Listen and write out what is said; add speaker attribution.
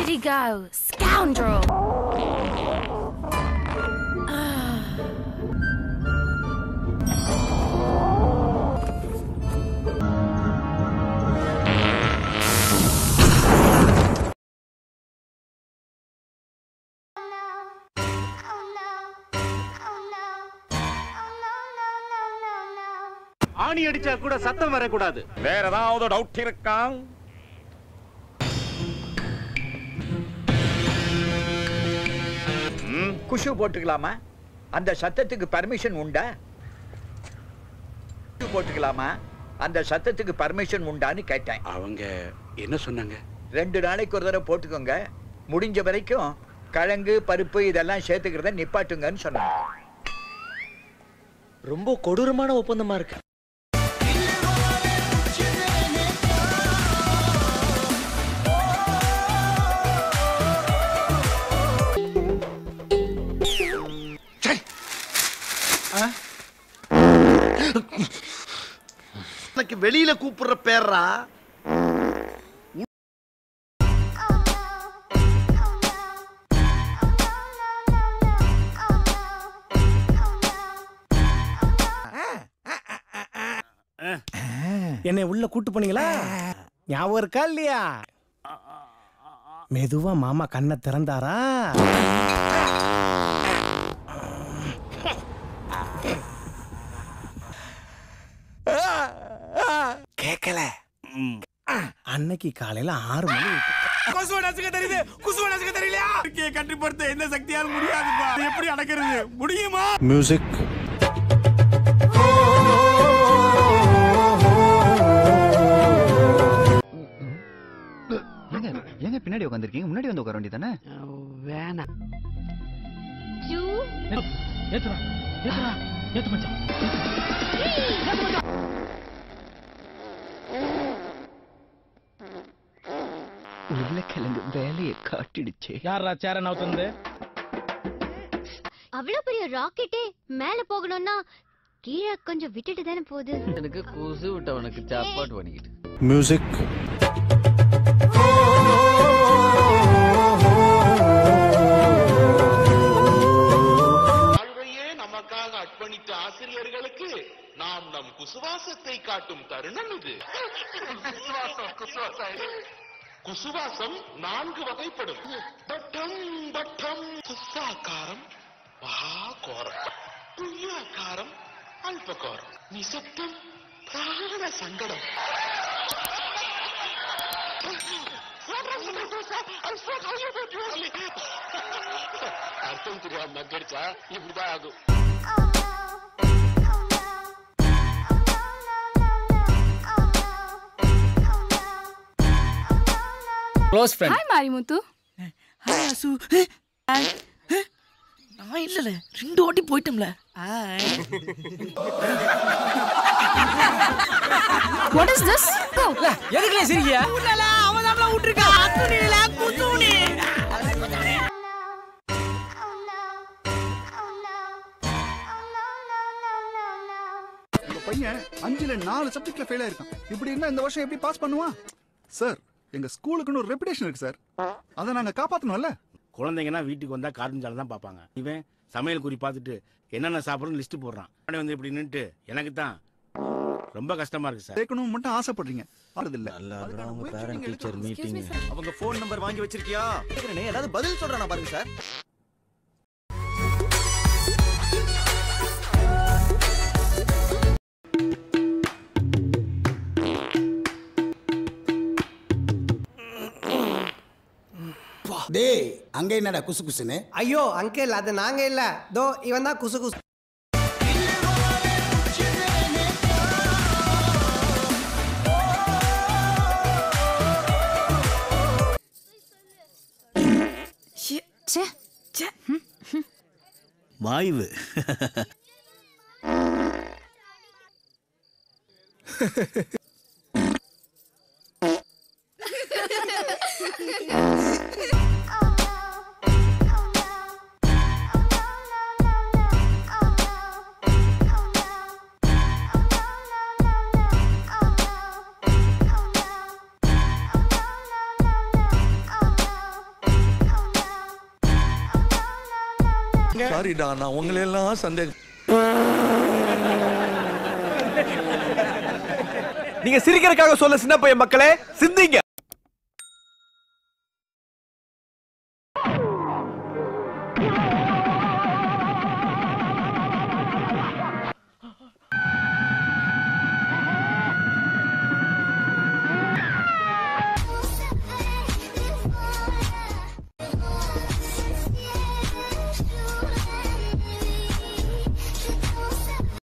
Speaker 1: Where'd he go? Scoundrel!
Speaker 2: ஆணி அடிச்சா கூட சத்தம் வரக்கூடாது
Speaker 3: வேற ஏதாவது டவுட் இருக்கா
Speaker 4: குஷு போட்டுக்கலாமா அந்த சத்தத்துக்கு பர்மிஷன் உண்டா குஷு போட்டுக்கலாமா அந்த சத்தத்துக்கு பர்மிஷன் உண்டான்னு கேட்டேன்
Speaker 2: அவங்க என்ன சொன்னாங்க
Speaker 4: ரெண்டு நாளைக்கு ஒரு தடவை போட்டுக்கோங்க முடிஞ்ச வரைக்கும் கிழங்கு பருப்பு இதெல்லாம் சேர்த்துக்கிறத நிப்பாட்டுங்கன்னு சொன்னாங்க
Speaker 5: ரொம்ப கொடூரமான ஒப்பந்தமா இருக்கு
Speaker 6: எனக்கு வெளியில கூப்பிடுற பேர்ரா
Speaker 7: என்னை உள்ள கூட்டு போனீங்களா ஞாபகம் இருக்கா இல்லையா மெதுவா மாமா கண்ணை திறந்தாரா கேக்கல அன்னைக்கு காலையில ஆறு மணி தெரியுது குசுவ தெரியலையா கட்டுப்படுத்த எந்த சக்தியால் முடியாதுப்பா எப்படி அடக்கிறது முடியுமா
Speaker 8: மியூசிக்
Speaker 9: ஏங்க ஏங்க பின்னாடி உட்காந்துருக்கீங்க முன்னாடி வந்து உட்கார வேண்டியதானே
Speaker 1: வேணாம்
Speaker 9: உருளைக்கிழங்கு வேலையை காட்டிடுச்சே
Speaker 7: யாரா சேர நவுத்தந்து
Speaker 1: அவ்வளவு பெரிய ராக்கெட்டே மேல போகணும்னா கீழே கொஞ்சம் விட்டுட்டு தானே போகுது
Speaker 9: எனக்கு குசு விட்டவனுக்கு சாப்பாடு பண்ணிக்கிட்டு
Speaker 8: மியூசிக்
Speaker 3: வாழ்வையே நமக்காக அர்ப்பணித்த ஆசிரியர்களுக்கு நாம் நம் குசுவாசத்தை காட்டும் தருணம் இது குசுவாசம் குசுவாசம் குசுவாசம் நான்கு வகைப்படும் பட்டம் பட்டம் குசாக்காரம் மகாகோரம் புண்ணியாக்காரம் அல்பகோரம் நிசப்தம் பிராண சங்கடம் அர்த்தம் தெரியாம மக்கடிச்சா இப்படிதான் ஆகும்
Speaker 7: க்ளோஸ் ஃப்ரெண்ட்
Speaker 1: ஹாய் மாரிமுத்து
Speaker 5: நான் இல்லல ரெண்டு வாட்டி போயிட்டோம்ல
Speaker 1: வாட் இஸ் திஸ் கோ
Speaker 7: எதுக்குல சிரிக்கியா அவன் தான் விட்டுருக்கா அத்துணில குத்துணி
Speaker 6: உங்க பையன் அஞ்சுல நாலு சப்ஜெக்ட்ல ஃபெயில் ஆயிருக்கான் இப்படி இருந்தா இந்த வருஷம் எப்படி பாஸ் பண்ணுவான் சார் எங்க ஸ்கூலுக்குன்னு ஒரு ரெப்புடேஷன் இருக்கு சார் அதை நாங்க காப்பாத்தணும்ல
Speaker 2: குழந்தைங்கன்னா வீட்டுக்கு வந்தா கார்ட்டூன் சேனல் தான் பார்ப்பாங்க இவன் சமையல் குறி பார்த்துட்டு என்னென்ன சாப்பிடுறோம் லிஸ்ட் போடுறான் உடனே வந்து இப்படி நின்னுட்டு எனக்கு தான் ரொம்ப கஷ்டமா இருக்கு சார்
Speaker 6: சேர்க்கணும் மட்டும் ஆசைப்படுறீங்க அது இல்ல
Speaker 5: பேரண்ட் டீச்சர் மீட்டிங் அவங்க ஃபோன் நம்பர் வாங்கி வச்சிருக்கியா கேக்குறேனே ஏதாவது பதில் சொல்றானா பாருங்க சார்
Speaker 10: டேய் அங்க என்னடா குசு குசுன்னு
Speaker 7: ஐயோ அங்கிள் அது நாங்க இல்ல தோ இவன் தான் குசு குசு
Speaker 5: வாய்வு
Speaker 3: சாரிடா நான் உங்களையெல்லாம் சந்தேகம்
Speaker 8: நீங்க சிரிக்கிறதுக்காக சொல்ல சின்ன பையன் மக்களே சிந்திங்க